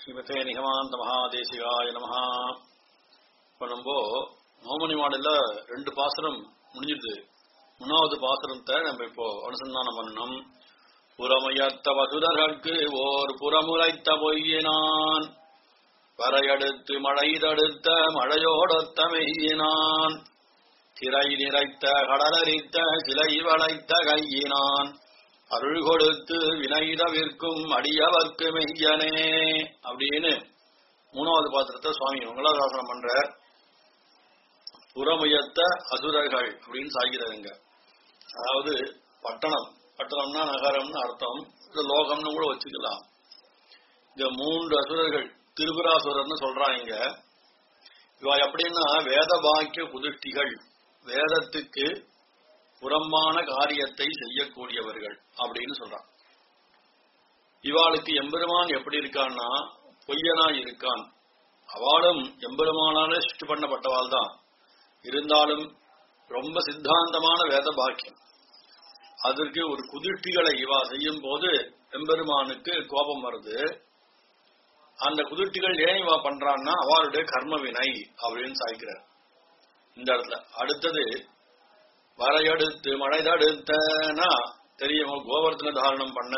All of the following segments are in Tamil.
ஸ்ரீமதே நிகமாந்த மகாதேசிகாய நமஹா இப்போ நம்ம நோமணி மாடல்ல ரெண்டு பாசனம் முடிஞ்சிருது மூணாவது பாசனத்தை நம்ம இப்போ அனுசந்தானம் பண்ணணும் புறமையத்த வசுதர்களுக்கு ஓர் புறமுறைத்த பொய்யினான் வரையடுத்து மழை தடுத்த மழையோடொத்த மெய்யினான் திரை நிறைத்த கடலரித்த சிலை வளைத்த கையினான் அருள் கொடுத்து வினை தவிர்க்கும் அடியவர்க்கு மெய்யனே அப்படின்னு மூணாவது பாத்திரத்தை சுவாமி மங்களாதாசனம் பண்ற புறமுயத்த அசுரர்கள் அப்படின்னு சாகிறாருங்க அதாவது பட்டணம் பட்டணம்னா நகரம்னு அர்த்தம் இது லோகம்னு கூட வச்சுக்கலாம் இந்த மூன்று அசுரர்கள் திருபுராசுரர்னு சொல்றாங்க இவ எப்படின்னா வேத பாக்கிய குதிஷ்டிகள் வேதத்துக்கு புறம்பான காரியத்தை செய்யக்கூடியவர்கள் அப்படின்னு சொல்றான் இவாளுக்கு எம்பெருமான் எப்படி இருக்கான்னா பொய்யனா இருக்கான் அவளும் எம்பெருமானால சிருஷ்டி பண்ணப்பட்டவாள் தான் இருந்தாலும் ரொம்ப சித்தாந்தமான வேத பாக்கியம் அதற்கு ஒரு குதிர்ட்டிகளை இவா செய்யும் போது எம்பெருமானுக்கு கோபம் வருது அந்த குதிர்ட்டிகள் ஏன் இவா பண்றான்னா அவளுடைய கர்ம வினை அப்படின்னு சாய்க்கிறார் இந்த இடத்துல அடுத்தது வரையடுத்து மழை தடுத்தனா தெரியுமா கோவர்த்தன தாரணம் பண்ண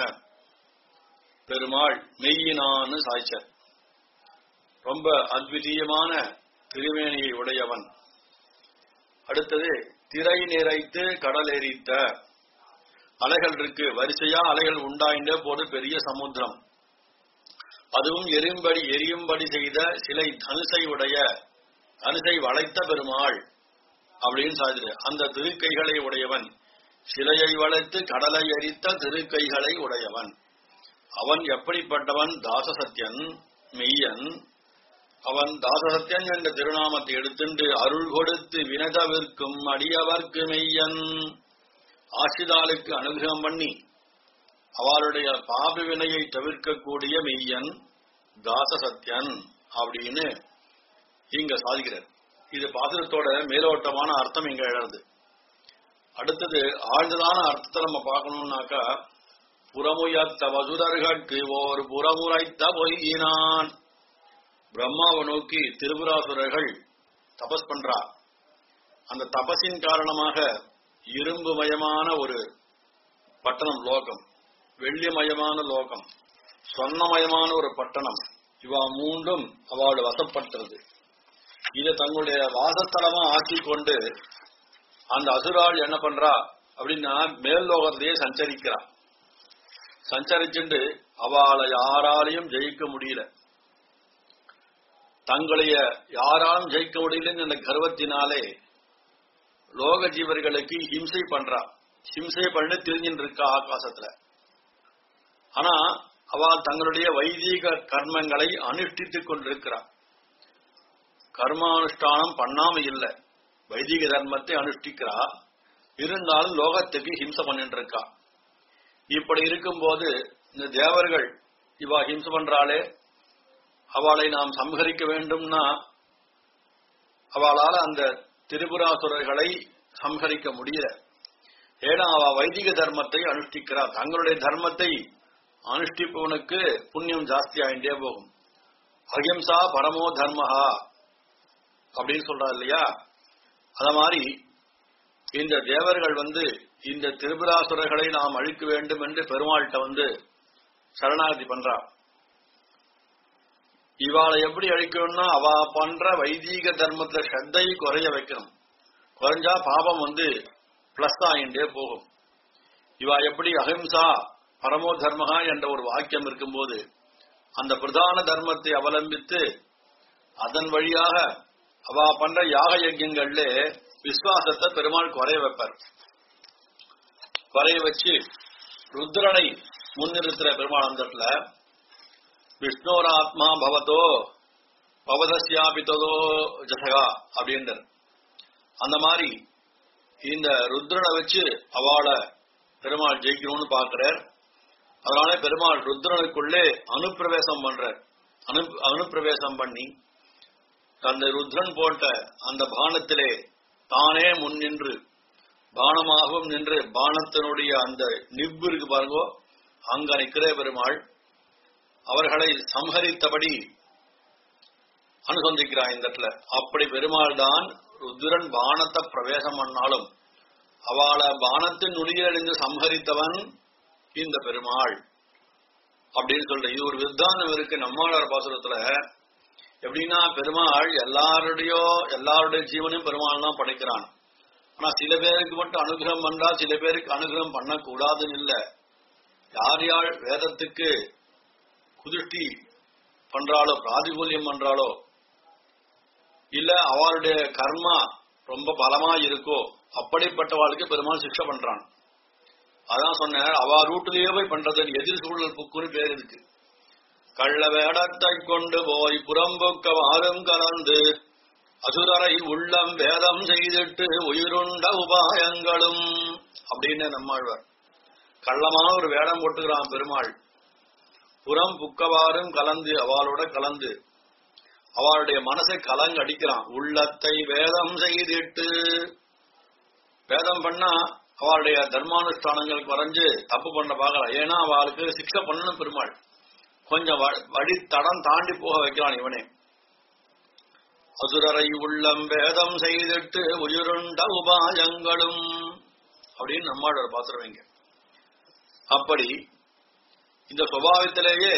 பெருமாள் மெய்யினான்னு சாய்ச்சர் ரொம்ப அத்விதீயமான திருமேனியை உடையவன் அடுத்தது திரை நிறைத்து கடல் எரித்த அலைகள் இருக்கு வரிசையா அலைகள் உண்டாயின்ற போது பெரிய சமுத்திரம் அதுவும் எரியும்படி எரியும்படி செய்த சிலை தனுசை உடைய தனுசை வளைத்த பெருமாள் அப்படின்னு சாதிரு அந்த திருக்கைகளை உடையவன் சிலையை வளைத்து கடலை எரித்த திருக்கைகளை உடையவன் அவன் எப்படிப்பட்டவன் தாசசத்தியன் மெய்யன் அவன் தாசசத்தியன் என்ற திருநாமத்தை எடுத்துண்டு அருள் கொடுத்து வினதவிற்கும் அடியவர்க்கு மெய்யன் ஆசிதாளுக்கு அனுகிரகம் பண்ணி அவளுடைய பாப வினையை தவிர்க்கக்கூடிய மெய்யன் தாசசத்தியன் அப்படின்னு இங்க சாதிக்கிறார் இது பாசுரத்தோட மேலோட்டமான அர்த்தம் இங்க எழுது அடுத்தது ஆழ்ந்ததான அர்த்தத்தை நம்ம பார்க்கணும்னாக்கா புறமுயத்த வசுதர்களுக்கு ஓர் புறமுறைத்த பொய்யினான் பிரம்மாவை நோக்கி திருபுராசுரர்கள் தபஸ் பண்றா அந்த தபசின் காரணமாக இரும்புமயமான ஒரு பட்டணம் லோகம் வெள்ளிமயமான லோகம் சொன்னமயமான ஒரு பட்டணம் இவா மூன்றும் அவளோட வசப்பட்டது இதை தங்களுடைய வாசஸ்தலமா ஆக்கி கொண்டு அந்த அசுராள் என்ன பண்றா அப்படின்னா மேல் லோகத்திலேயே சஞ்சரிக்கிறா சஞ்சரிச்சுண்டு அவளை யாராலையும் ஜெயிக்க முடியல தங்களைய யாராலும் ஜெயிக்க முடியலன்னு அந்த கர்வத்தினாலே லோக ஜீவர்களுக்கு ஹிம்சை பண்றா ஹிம்சை பண்ணி தெரிஞ்சுட்டு இருக்கா ஆகாசத்துல ஆனா அவள் தங்களுடைய வைதீக கர்மங்களை அனுஷ்டித்துக் கொண்டிருக்கிறார் கர்மானுஷ்டானம் பண்ணாம இல்ல வைதிக தர்மத்தை அனுஷ்டிக்கிறா இருந்தாலும் லோகத்துக்கு ஹிம்சை பண்ணிட்டு இருக்கா இப்படி இருக்கும்போது இந்த தேவர்கள் இவா ஹிம்சை பண்றாளே அவளை நாம் சம்ஹரிக்க வேண்டும்னா அவளால அந்த திரிபுராசுரர்களை சம்ஹரிக்க முடியல ஏன்னா அவ வைதிக தர்மத்தை அனுஷ்டிக்கிறா தங்களுடைய தர்மத்தை அனுஷ்டிப்பவனுக்கு புண்ணியம் ஜாஸ்தி ஆயிட்டே போகும் அஹிம்சா பரமோ தர்மஹா அப்படின்னு சொல்றா இல்லையா அத மாதிரி இந்த தேவர்கள் வந்து இந்த திரிபுராசுரர்களை நாம் அழிக்க வேண்டும் என்று பெருமாள்கிட்ட வந்து சரணாகதி பண்றா இவாளை எப்படி அழிக்கணும்னா அவ பண்ற வைதீக தர்மத்துல ஸ்ரத்தை குறைய வைக்கணும் குறைஞ்சா பாபம் வந்து பிளஸ் ஆகிண்டே போகும் இவா எப்படி அஹிம்சா பரமோ தர்மகா என்ற ஒரு வாக்கியம் இருக்கும்போது அந்த பிரதான தர்மத்தை அவலம்பித்து அதன் வழியாக அவ பண்ற யாக யஜ்யங்கள்ல விசுவாசத்தை பெருமாள் குறைய வைப்பார் குறைய வச்சு ருத்ரனை முன்னிறுத்துற பெருமாள் அந்த இடத்துல விஷ்ணோர் ஆத்மா பவதோ பவதஸ்யாபித்ததோ ஜசகா அப்படின்றார் அந்த மாதிரி இந்த ருத்ரனை வச்சு அவளை பெருமாள் ஜெயிக்கணும்னு பாக்குறார் அதனால பெருமாள் ருத்ரனுக்குள்ளே அனுப்பிரவேசம் பண்றார் அனு அனுப்பிரவேசம் பண்ணி அந்த ருத்ரன் போட்ட அந்த பானத்திலே தானே முன் நின்று பானமாகவும் நின்று பானத்தினுடைய அந்த நிப்பு இருக்கு பாருங்கோ அங்க நிக்கிற பெருமாள் அவர்களை சம்ஹரித்தபடி அனுசந்திக்கிறான் இந்த இடத்துல அப்படி பெருமாள் தான் ருத்ரன் பானத்தை பிரவேசம் பண்ணாலும் அவளை பானத்தின் நுடியறிந்து சம்ஹரித்தவன் இந்த பெருமாள் அப்படின்னு சொல்ற இது ஒரு வித்தானம் இருக்கு நம்மாளர் பாசுரத்துல எப்படின்னா பெருமாள் எல்லாருடையோ எல்லாருடைய ஜீவனையும் பெருமாள் தான் படைக்கிறான் ஆனா சில பேருக்கு மட்டும் அனுகிரகம் பண்றா சில பேருக்கு அனுகிரகம் பண்ணக்கூடாதுன்னு இல்ல யார் யார் வேதத்துக்கு குதிர்ச்சி பண்றாளோ பிராதிகூல்யம் பண்றாளோ இல்ல அவளுடைய கர்மா ரொம்ப பலமா இருக்கோ அப்படிப்பட்டவாளுக்கு பெருமாள் சிக்ஷை பண்றான் அதான் சொன்னேன் அவ ரூட்டிலேயே போய் பண்றது எதிர் சூழல் புக்குன்னு பேர் இருக்கு கள்ள வேடத்தை கொண்டு போய் புறம்புக்க வாரும் கலந்து அசுரரை உள்ளம் வேதம் செய்திட்டு உயிருண்ட உபாயங்களும் அப்படின்னு நம்மாழ்வார் கள்ளமான ஒரு வேடம் போட்டுக்கிறான் பெருமாள் புறம் புக்கவாரும் கலந்து அவளோட கலந்து அவளுடைய மனசை கலங்க அடிக்கிறான் உள்ளத்தை வேதம் செய்திட்டு வேதம் பண்ணா அவளுடைய தர்மானுஷ்டானங்கள் குறைஞ்சு தப்பு பண்ண பார்க்கலாம் ஏன்னா அவளுக்கு சிக்ஷை பண்ணணும் பெருமாள் கொஞ்சம் வ- வழி தடம் தாண்டி போக வைக்கிறான் இவனே அசுரரை உள்ளம் வேதம் செய்திட்டு உயிருண்ட உபாயங்களும் அப்படின்னு நம்மாழ்வார் பாத்துருவீங்க அப்படி இந்த சுபாவத்திலேயே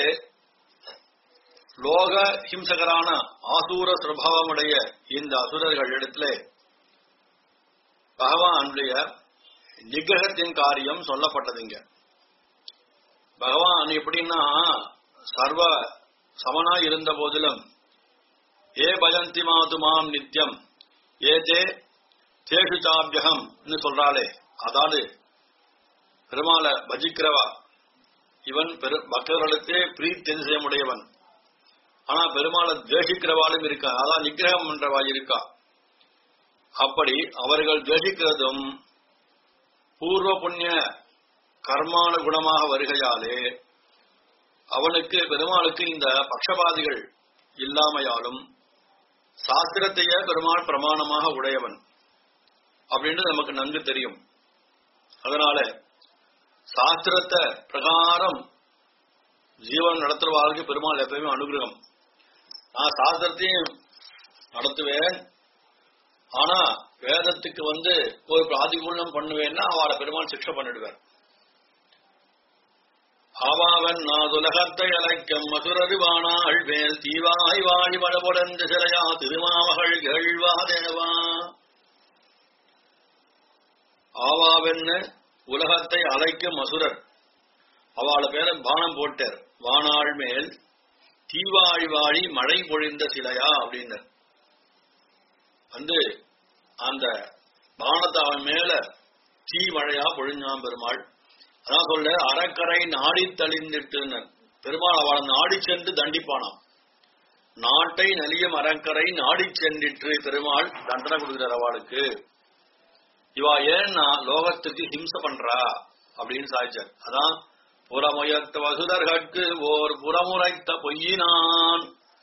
லோக ஹிம்சகரான ஆசூர சுரபாவமுடைய இந்த அசுரர்கள் இடத்துல பகவானுடைய நிகிரகத்தின் காரியம் சொல்லப்பட்டதுங்க பகவான் எப்படின்னா சர்வ சமனா இருந்த போதிலும் ஏ பஜந்தி மாதுமாம் நித்யம் ஏ தே தேஷு சாபியகம் சொல்றாளே அதாவது பெருமாளை பஜிக்கிறவா இவன் பெரு பக்தர்களுக்கு பிரீத்தி செய்யமுடையவன் ஆனா பெருமாளை துவேஷிக்கிறவாளும் இருக்கா அதான் நிகிரகம் பண்றவா இருக்கா அப்படி அவர்கள் துவேஷிக்கிறதும் பூர்வ புண்ணிய கர்மான குணமாக வருகையாலே அவனுக்கு பெருமாளுக்கு இந்த பக்ஷபாதிகள் இல்லாமையாலும் சாஸ்திரத்தையே பெருமாள் பிரமாணமாக உடையவன் அப்படின்னு நமக்கு நன்கு தெரியும் அதனால சாஸ்திரத்தை பிரகாரம் ஜீவன் நடத்துறவாளுக்கு பெருமாள் எப்பயுமே அனுகிரகம் நான் சாஸ்திரத்தையும் நடத்துவேன் ஆனா வேதத்துக்கு வந்து ஒரு பிராதிகூலம் பண்ணுவேன்னா அவளை பெருமாள் சிக்ஷை பண்ணிடுவார் ஆவாவன் நாதுலகத்தை அலைக்கம் மதுரறிவானா அழ்வேல் தீவாய் வாழி வடபுடந்து சிலையா திருமாமகள் கேழ்வா தேவா ஆவாவென்னு உலகத்தை அலைக்கும் அசுரர் அவளை பேர பானம் போட்டார் வானாள் மேல் தீவாழி வாழி மழை பொழிந்த சிலையா அப்படின்னார் வந்து அந்த பானத்தை அவன் மேல தீ மழையா பொழிஞ்சான் பெருமாள் அதான் சொல்ல அறக்கரை நாடி தளிந்துட்டு பெருமாள் அவளை நாடி சென்று தண்டிப்பானாம் நாட்டை நலியும் அறக்கரை நாடி சென்றிற்று பெருமாள் தண்டனை கொடுக்கிறார் அவளுக்கு இவா ஏன்னா லோகத்துக்கு ஹிம்சை பண்றா அப்படின்னு சாய்ச்சார் அதான் புறமுயர்த்த வசுதர்கட்கு ஓர் புறமுறைத்த பொய்யினான்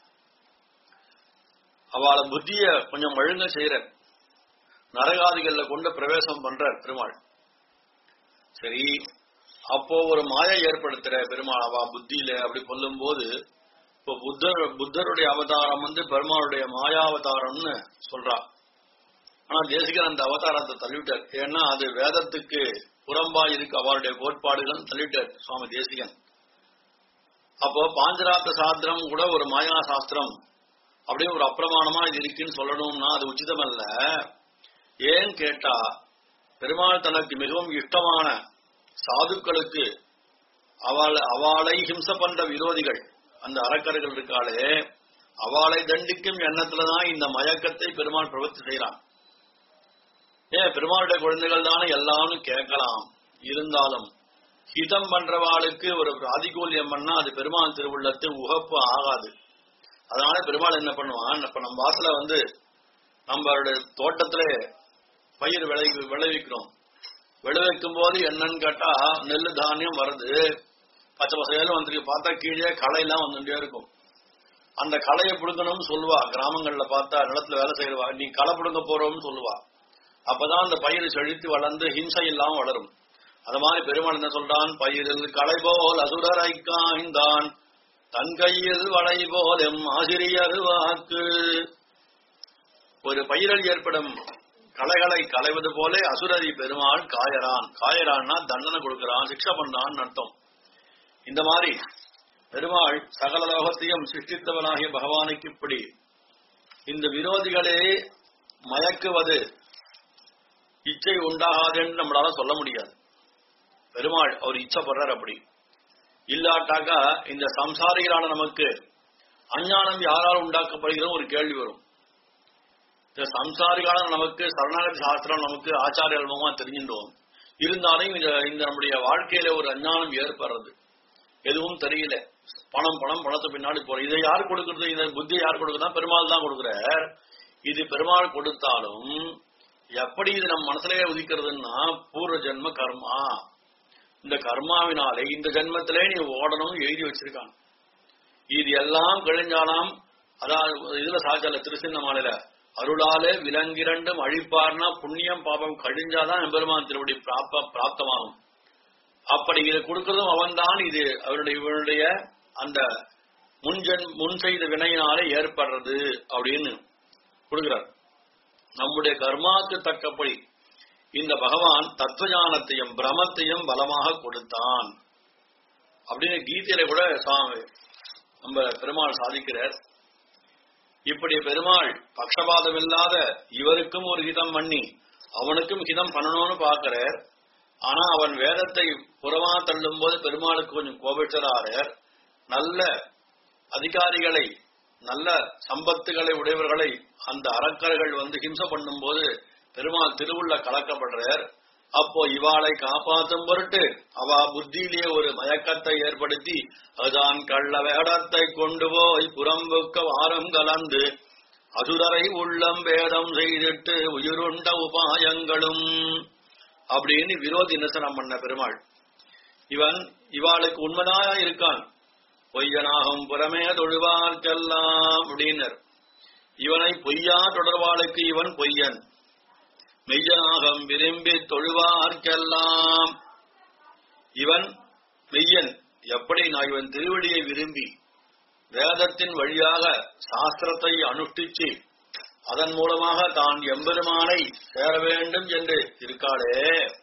அவளை புத்திய கொஞ்சம் ஒழுங்க செய்யற நரகாதிகள்ல கொண்டு பிரவேசம் பண்றார் பெருமாள் சரி அப்போ ஒரு மாயை ஏற்படுத்துற பெருமாள் அவா புத்தியில அப்படி சொல்லும் போது இப்போ புத்தர் புத்தருடைய அவதாரம் வந்து பெருமாளுடைய மாயாவதாரம்னு சொல்றா ஆனா தேசிகன் அந்த அவதாரத்தை தள்ளிவிட்டார் ஏன்னா அது வேதத்துக்கு புறம்பா இருக்கு அவருடைய கோட்பாடுகள் தள்ளிவிட்டார் சுவாமி தேசிகன் அப்போ பாஞ்சராத்த சாஸ்திரம் கூட ஒரு மாயா சாஸ்திரம் அப்படியே ஒரு அப்பிரமாணமா இது இருக்குன்னு சொல்லணும்னா அது உச்சிதம் அல்ல ஏன் கேட்டா பெருமாள் தனக்கு மிகவும் இஷ்டமான சாதுக்களுக்கு அவள் அவளை ஹிம்ச பண்ற விரோதிகள் அந்த அறக்கர்கள் இருக்காளே அவளை தண்டிக்கும் எண்ணத்துலதான் இந்த மயக்கத்தை பெருமாள் பிரவர்த்தி செய்யறான் ஏன் பெருமாளுடைய குழந்தைகள் தானே எல்லாம்னு கேட்கலாம் இருந்தாலும் ஹிதம் பண்றவாளுக்கு ஒரு பிராதிகூல்யம் பண்ணா அது பெருமாள் திருவுள்ளத்து உகப்பு ஆகாது அதனால பெருமாள் என்ன பண்ணுவான் இப்ப நம்ம வாசல வந்து நம்மளுடைய தோட்டத்திலே பயிர் விளை விளைவிக்கிறோம் விளைவிக்கும் போது என்னன்னு கேட்டா நெல்லு தானியம் வருது பச்சை பசையில வந்துருக்கு பார்த்தா கீழே களையெல்லாம் வந்துட்டே இருக்கும் அந்த களையை பிடுங்கணும்னு சொல்லுவா கிராமங்கள்ல பார்த்தா நிலத்துல வேலை செய்யறவா நீ களை பிடுங்க போறோம்னு சொல்லுவா அப்பதான் அந்த பயிர் செழித்து வளர்ந்து ஹிம்சை இல்லாம வளரும் அது மாதிரி பெருமாள் என்ன சொல்றான் பயிரில் களை போல் அசுரரை காய்ந்தான் தன் கையில் வளை போலும் ஆசிரியர் வாக்கு ஒரு பயிரில் ஏற்படும் கலைகளை களைவது போல அசுரரி பெருமாள் காயரான் காயரான்னா தண்டனை கொடுக்கிறான் சிக்ஷை பண்ணான் அர்த்தம் இந்த மாதிரி பெருமாள் சகல லோகத்தையும் சிருஷ்டித்தவனாகிய பகவானுக்கு இப்படி இந்த விரோதிகளே மயக்குவது இச்சை உண்டாகாது என்று நம்மளால சொல்ல முடியாது பெருமாள் அவர் இச்சப்படுறார் அப்படி இல்லாட்டாக்கா இந்த சம்சாரிகளான நமக்கு அஞ்ஞானம் யாரால் உண்டாக்கப்படுகிறது ஒரு கேள்வி வரும் இந்த சம்சாரிகளான நமக்கு சரணாகதி சாஸ்திரம் நமக்கு ஆச்சாரிய அல்பமா தெரிஞ்சின்றோம் இருந்தாலும் இந்த இந்த நம்முடைய வாழ்க்கையில ஒரு அஞ்ஞானம் ஏற்படுறது எதுவும் தெரியல பணம் பணம் பணத்தை பின்னாடி போற இதை யார் கொடுக்கறது இந்த புத்தி யார் கொடுக்குறா பெருமாள் தான் கொடுக்குறார் இது பெருமாள் கொடுத்தாலும் எப்படி இது நம்ம மனசுலயே உதிக்கிறதுன்னா பூர்வ ஜென்ம கர்மா இந்த கர்மாவினாலே இந்த ஜென்மத்திலே நீ ஓடணும் எழுதி வச்சிருக்காங்க இது எல்லாம் கழிஞ்சாலாம் அதாவது இதுல சாச்சல திருச்சின்னமாலையில அருளாலே விலங்கிரண்டும் அழிப்பார்னா புண்ணியம் பாபம் கழிஞ்சாதான் எம்பெருமான் திருவடி பிராப்ப பிராப்தமாகும் அப்படி இதை கொடுக்கறதும் அவன்தான் இது அவருடைய இவருடைய அந்த முன்ஜன் முன் செய்த வினையினாலே ஏற்படுறது அப்படின்னு கொடுக்கிறார் நம்முடைய கர்மாக்கு தக்கபடி இந்த பகவான் தத்துவஞானத்தையும் பிரமத்தையும் பலமாக கொடுத்தான் அப்படின்னு கீதையில கூட சுவாமி நம்ம பெருமாள் சாதிக்கிறார் இப்படி பெருமாள் பக்ஷபாதம் இல்லாத இவருக்கும் ஒரு ஹிதம் பண்ணி அவனுக்கும் ஹிதம் பண்ணணும்னு பாக்குறார் ஆனா அவன் வேதத்தை புறமா தள்ளும் போது பெருமாளுக்கு கொஞ்சம் கோபிச்சராரர் நல்ல அதிகாரிகளை நல்ல சம்பத்துகளை உடையவர்களை அந்த அரக்கர்கள் வந்து ஹிம்சை பண்ணும்போது பெருமாள் திருவுள்ள கலக்கப்படுறார் அப்போ இவாளை காப்பாற்றும் பொருட்டு அவ புத்தியிலே ஒரு மயக்கத்தை ஏற்படுத்தி அதுதான் கள்ள வேடத்தை கொண்டு போய் புறம்புக்க வாரம் கலந்து அதுதரை உள்ளம் வேதம் செய்திட்டு உயிருண்ட உபாயங்களும் அப்படின்னு விரோதி நிசனம் பண்ண பெருமாள் இவன் இவாளுக்கு உண்மைதாயா இருக்கான் பொய்யனாகும் புறமே தொழுவார்க்கெல்லாம் அப்படின்னர் இவனை பொய்யா தொடர்வாளுக்கு இவன் பொய்யன் மெய்யனாகம் விரும்பி தொழுவார்க்கெல்லாம் இவன் மெய்யன் எப்படி நான் இவன் திருவடியை விரும்பி வேதத்தின் வழியாக சாஸ்திரத்தை அனுஷ்டிச்சு அதன் மூலமாக தான் எம்பெருமானை சேர வேண்டும் என்று இருக்காளே